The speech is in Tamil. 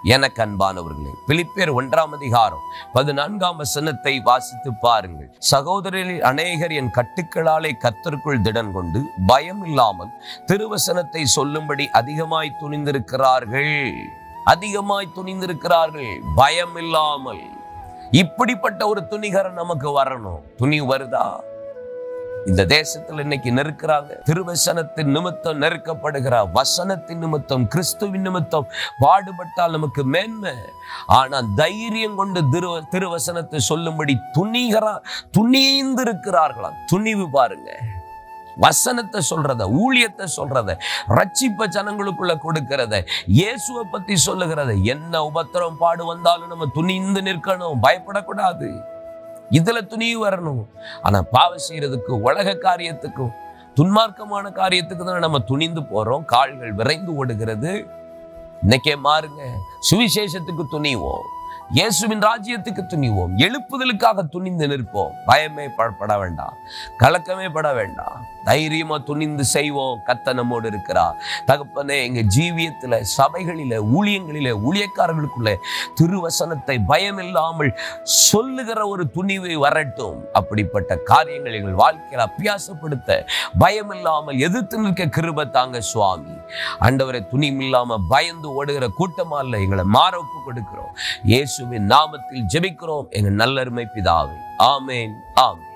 எனக்கு அன்பானவர்களே பிலிப்பியர் ஒன்றாம் அதிகாரம் பதினான்காம் வசனத்தை வாசித்து பாருங்கள் சகோதரரில் அநேகர் என் கட்டுக்களாலே கத்தருக்குள் திடன் கொண்டு பயம் இல்லாமல் திருவசனத்தை சொல்லும்படி அதிகமாய் துணிந்திருக்கிறார்கள் அதிகமாய் துணிந்திருக்கிறார்கள் பயம் இல்லாமல் இப்படிப்பட்ட ஒரு துணிகரம் நமக்கு வரணும் துணி வருதா இந்த தேசத்துல இன்னைக்கு நெருக்கிறாங்க திருவசனத்தின் நிமித்தம் நெருக்கப்படுகிற வசனத்தின் நிமித்தம் கிறிஸ்துவின் நிமித்தம் பாடுபட்டால் நமக்கு மேன்மை ஆனா தைரியம் கொண்டு திரு திருவசனத்தை சொல்லும்படி துணிகரா துணிந்து இருக்கிறார்களாம் துணிவு பாருங்க வசனத்தை சொல்றத ஊழியத்தை சொல்றத ரட்சிப்ப ஜனங்களுக்குள்ள கொடுக்கிறத இயேசுவை பத்தி சொல்லுகிறத என்ன உபத்திரம் பாடு வந்தாலும் நம்ம துணிந்து நிற்கணும் பயப்படக்கூடாது இதுல துணிவு வரணும் ஆனா பாவம் செய்யறதுக்கு உலக காரியத்துக்கும் துன்மார்க்கமான காரியத்துக்கு தான் நம்ம துணிந்து போறோம் கால்கள் விரைந்து ஓடுகிறது இன்னைக்கே மாறுங்க சுவிசேஷத்துக்கு துணிவோம் இயேசுவின் ராஜ்யத்துக்கு துணிவோம் எழுப்புதலுக்காக துணிந்து நிற்போம் பயமே பட வேண்டாம் கலக்கமே பட வேண்டாம் தைரியமா துணிந்து செய்வோம் கத்த நம்மோடு இருக்கிறார் தகப்பனே எங்க ஜீவியத்துல சபைகளில ஊழியங்களில ஊழியக்காரர்களுக்குள்ள திருவசனத்தை பயமில்லாமல் சொல்லுகிற ஒரு துணிவை வரட்டும் அப்படிப்பட்ட காரியங்கள் எங்கள் வாழ்க்கையில் அபியாசப்படுத்த பயமில்லாமல் எதிர்த்து நிற்க கிருப தாங்க சுவாமி ஆண்டவரை துணிமில்லாம பயந்து ஓடுகிற கூட்டமா இல்லை எங்களை மாற ஒப்பு கொடுக்கிறோம் இயேசுவின் நாமத்தில் ஜெபிக்கிறோம் எங்க நல்லருமை பிதாவே ஆமேன் ஆமேன்